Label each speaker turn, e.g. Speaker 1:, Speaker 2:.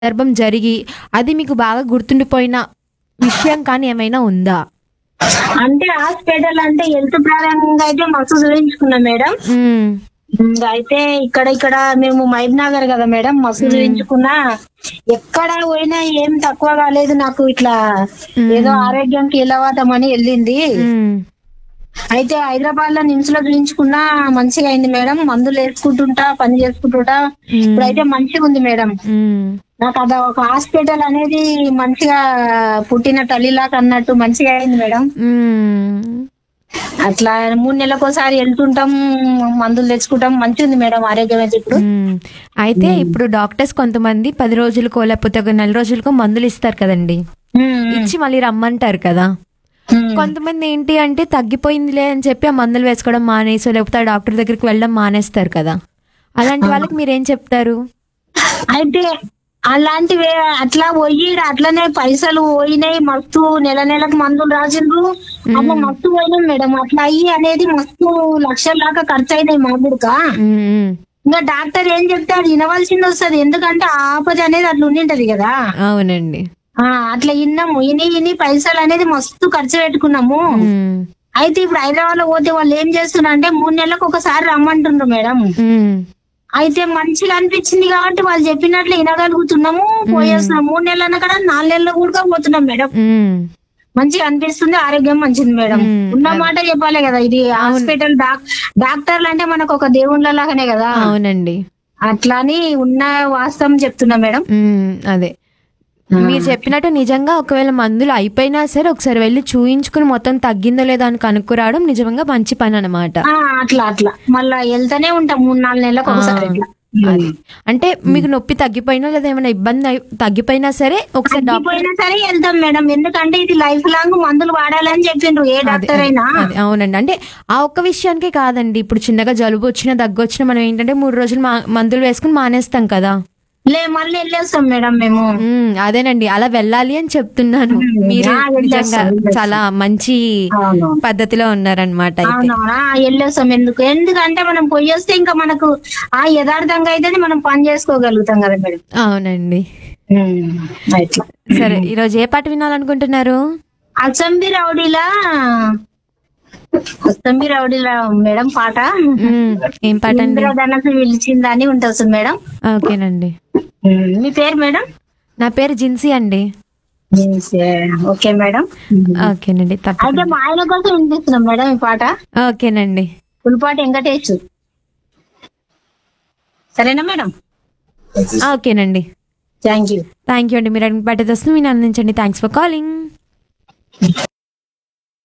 Speaker 1: సందర్భం జరిగి అది మీకు బాగా గుర్తుండిపోయిన విషయం కానీ ఏమైనా ఉందా
Speaker 2: అంటే హాస్పిటల్ అంటే హెల్త్ ప్రారంభంగా అయితే మస్తు చూపించుకున్నాం మేడం
Speaker 1: మ్మ్.
Speaker 2: ఇంకా అయితే ఇక్కడ ఇక్కడ మేము మహబ్ నగర్ కదా మేడం మస్తు చూపించుకున్నా ఎక్కడ పోయినా ఏం తక్కువ కాలేదు నాకు ఇట్లా ఏదో ఆరోగ్యంకి ఇలవాటమని వెళ్ళింది
Speaker 1: మ్మ్.
Speaker 2: అయితే హైదరాబాద్ లో నిమ్స్ లో చూపించుకున్నా మంచిగా అయింది మేడం మందులు వేసుకుంటుంటా పని చేసుకుంటుంటా ఇప్పుడైతే మంచిగా ఉంది మేడం
Speaker 1: మ్మ్.
Speaker 2: నాకు అది ఒక హాస్పిటల్ అనేది మంచిగా పుట్టిన తల్లిలాగా అన్నట్టు మంచిగా అయింది మేడం
Speaker 1: మ్మ్.
Speaker 2: అట్లా మూడు నెలలకోసారి వెళ్తుంటాం మందులు తెచ్చుకుంటాం మంచిగా ఉంది మేడం ఆరోగ్యం అయితే ఇప్పుడు
Speaker 1: మ్మ్. అయితే ఇప్పుడు డాక్టర్స్ కొంతమంది పది రోజులకో లేకపోతే ఒక నెల రోజులకో మందులు ఇస్తారు కదండి ఇచ్చి మళ్ళీ రమ్మంటారు కదా
Speaker 2: ఉమ్.
Speaker 1: కొంతమంది ఏంటి అంటే తగ్గిపోయిందిలే అని చెప్పి ఆ మందులు వేసుకోవడం మానేసో లేకపోతే ఆ డాక్టర్ దగ్గరికి వెళ్ళడం మానేస్తారు కదా అలాంటి వాళ్ళకి మీరేం చెప్తారు
Speaker 2: అయితే అలాంటివి అట్లా పోయి అట్లనే పైసలు పోయినాయి మస్తు నెల నెలకు మందులు రాసిండ్రు అమ్మ మస్తు పోయినాయి మేడం అట్లా అయ్యి అనేది మస్తు లక్షల దాకా ఖర్చు అయినాయి మామూలుగా
Speaker 1: మ్మ్.
Speaker 2: ఇంకా డాక్టర్ ఏం చెప్తాడు వినవలసింది వస్తుంది ఎందుకంటే ఆ ఆపద అనేది అట్లా ఉండింటది కదా
Speaker 1: అవునండి
Speaker 2: ఆ అట్లా విన్నాము ఇని ఇని పైసలు అనేది మస్తు ఖర్చు పెట్టుకున్నాము
Speaker 1: మ్మ్.
Speaker 2: అయితే ఇప్పుడు హైదరాబాద్ లో పోతే వాళ్ళు ఏం చేస్తున్నారు అంటే మూడు నెలలకు ఒకసారి రమ్మంటుండ్రు మేడం
Speaker 1: మ్మ్.
Speaker 2: అయితే మంచిగా అనిపించింది కాబట్టి వాళ్ళు చెప్పినట్లు వినగలుగుతున్నాము పోయేస్తున్నాం మూడు నెలలు అన్న కదా నాలుగు నెలలు కూడా పోతున్నాం మేడం
Speaker 1: మ్మ్.
Speaker 2: మంచిగా అనిపిస్తుంది ఆరోగ్యం మంచిది మేడం
Speaker 1: మ్మ్.
Speaker 2: ఉన్న మాట చెప్పాలి కదా ఇది హాస్పిటల్ డాక్ డాక్టర్లు అంటే మనకు ఒక దేవుళ్ళ లాగానే కదా
Speaker 1: అవునండి
Speaker 2: అట్లా అని ఉన్న వాస్తవం చెప్తున్నా మేడం
Speaker 1: మ్మ్. అదే మీరు చెప్పినట్టు నిజంగా ఒకవేళ మందులు అయిపోయినా సరే ఒకసారి వెళ్ళి చూయించుకుని మొత్తం తగ్గిందో లేదో అని కనుక్కురావడం నిజంగా మంచి పని అనమాట
Speaker 2: ఆ అట్లా అట్లా మళ్ళా వెళ్తానే ఉంటాం మూడు నాలుగు నెలలకు ఒకసారి ఇట్లా
Speaker 1: అది అంటే మీకు నొప్పి తగ్గిపోయినా లేదా ఏమైనా ఇబ్బంది అయి- తగ్గిపోయినా సరే ఒకసారి డాక్టర్
Speaker 2: పోయినా సరే వెళ్తాం మేడం ఎందుకంటే ఇది లైఫ్ లాంగ్ మందులు వాడాలని చెప్పిండ్రు ఏ డాక్టర్ అయినా
Speaker 1: అది అవునండి అంటే ఆ ఒక్క విషయానికే కాదండి ఇప్పుడు చిన్నగా జలుబు వచ్చినా దగ్గు వచ్చినా మనం ఏంటంటే మూడు రోజులు మా- మందులు వేసుకుని మానేస్తాం కదా
Speaker 2: లే మళ్ళీ వెళ్ళేస్తాం మేడం మేము
Speaker 1: ఉమ్, అదేనండి అలా వెళ్ళాలి అని చెప్తున్నాను మీరు
Speaker 2: ఆ, వెళ్ళేస్తాం,
Speaker 1: నిజంగా
Speaker 2: వెళ్ళేస్తాం.
Speaker 1: చాలా మంచి
Speaker 2: అవును
Speaker 1: పద్ధతిలో ఉన్నారనమాట అయితే
Speaker 2: అవునవునా వెళ్ళేస్తాం ఎందుకు ఎందుకంటే మనం పోయేస్తే ఇంకా మనకు ఆ యథార్థంగా అయితే మనం పని చేసుకోగలుగుతాం కదా మేడం
Speaker 1: అవునండి
Speaker 2: ఇట్లా
Speaker 1: సరే ఈరోజు ఏ పాట వినాలనుకుంటున్నారు
Speaker 2: అసంబి రౌడీలా అసంబి రౌడీలా మేడం పాట
Speaker 1: ఉమ్, ఏం పాట అండి
Speaker 2: ఇంద్రధనసు పిలిచిందని ఉంటుంది మేడం
Speaker 1: ఓకేనండి
Speaker 2: మీ పేరు మేడం
Speaker 1: నా పేరు జిన్సీ అండి
Speaker 2: ఓకే మేడం
Speaker 1: ఓకేనండి తప్ప
Speaker 2: అయితే మా ఆయన కోసం వినిపిస్తున్నాం మేడం ఈ పాట
Speaker 1: ఓకేనండి
Speaker 2: పులిపాటి వెంకటేష్ సరేనా మేడం
Speaker 1: ఓకేనండి
Speaker 2: థ్యాంక్ యూ
Speaker 1: థ్యాంక్ యూ అండి మీరు అడిగిన పాట వస్తుంది మీరు అందించండి థ్యాంక్స్ ఫర్ కాలింగ్